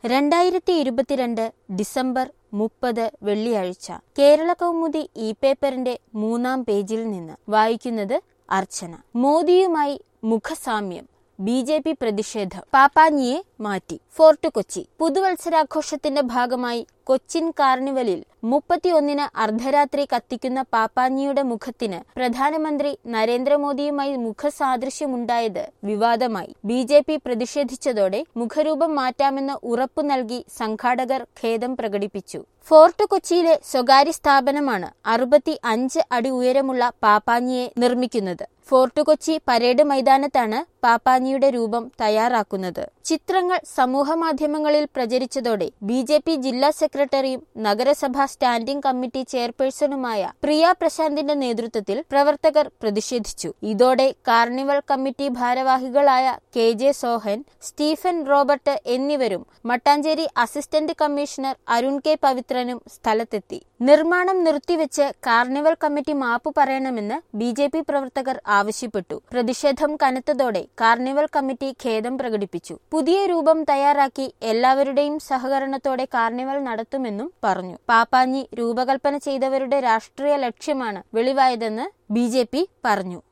രണ്ടായിരത്തി ഇരുപത്തിരണ്ട് ഡിസംബർ മുപ്പത് വെള്ളിയാഴ്ച കേരള കൗമുദി ഇ പേപ്പറിന്റെ മൂന്നാം പേജിൽ നിന്ന് വായിക്കുന്നത് അർച്ചന മോദിയുമായി മുഖസാമ്യം ബി ജെ പി പ്രതിഷേധം പാപ്പാഞ്ഞിയെ മാറ്റി ഫോർട്ട് കൊച്ചി പുതുവത്സരാഘോഷത്തിന്റെ ഭാഗമായി കൊച്ചിൻ കാർണിവലിൽ മുപ്പത്തിയൊന്നിന് അർദ്ധരാത്രി കത്തിക്കുന്ന പാപ്പാഞ്ഞിയുടെ മുഖത്തിന് പ്രധാനമന്ത്രി നരേന്ദ്രമോദിയുമായി മുഖസാദൃശ്യമുണ്ടായത് വിവാദമായി ബി ജെ പി പ്രതിഷേധിച്ചതോടെ മുഖരൂപം മാറ്റാമെന്ന് ഉറപ്പു നൽകി സംഘാടകർ ഖേദം പ്രകടിപ്പിച്ചു ഫോർട്ട് കൊച്ചിയിലെ സ്വകാര്യ സ്ഥാപനമാണ് അറുപത്തി അഞ്ച് അടി ഉയരമുള്ള പാപ്പാഞ്ഞിയെ നിർമ്മിക്കുന്നത് ഫോർട്ട് കൊച്ചി പരേഡ് മൈതാനത്താണ് പാപ്പാഞ്ഞിയുടെ രൂപം തയ്യാറാക്കുന്നത് ചിത്രങ്ങൾ സമൂഹമാധ്യമങ്ങളിൽ പ്രചരിച്ചതോടെ ബി ജെ പി ജില്ലാ സെക്രട്ടറിയും നഗരസഭാ സ്റ്റാൻഡിംഗ് കമ്മിറ്റി ചെയർപേഴ്സണുമായ പ്രിയ പ്രശാന്തിന്റെ നേതൃത്വത്തിൽ പ്രവർത്തകർ പ്രതിഷേധിച്ചു ഇതോടെ കാർണിവൽ കമ്മിറ്റി ഭാരവാഹികളായ K J Sohan Stephen Robert എന്നിവരും Mattancherry assistant commissioner Arun K പവിത്രനും സ്ഥലത്തെത്തി നിർമ്മാണം നിർത്തിവെച്ച് കാർണിവൽ കമ്മിറ്റി മാപ്പ് പറയണമെന്ന് ബി ജെ പി പ്രവർത്തകർ ആവശ്യപ്പെട്ടു പ്രതിഷേധം കനത്തതോടെ കാർണിവൽ കമ്മിറ്റി ഖേദം പ്രകടിപ്പിച്ചു പുതിയ രൂപം തയ്യാറാക്കി എല്ലാവരുടെയും സഹകരണത്തോടെ കാർണിവൽ നടത്തുമെന്നും പറഞ്ഞു പാപ്പാഞ്ഞി രൂപകൽപ്പന ചെയ്തവരുടെ രാഷ്ട്രീയ ലക്ഷ്യമാണ് വെളിവായതെന്ന് ബി പറഞ്ഞു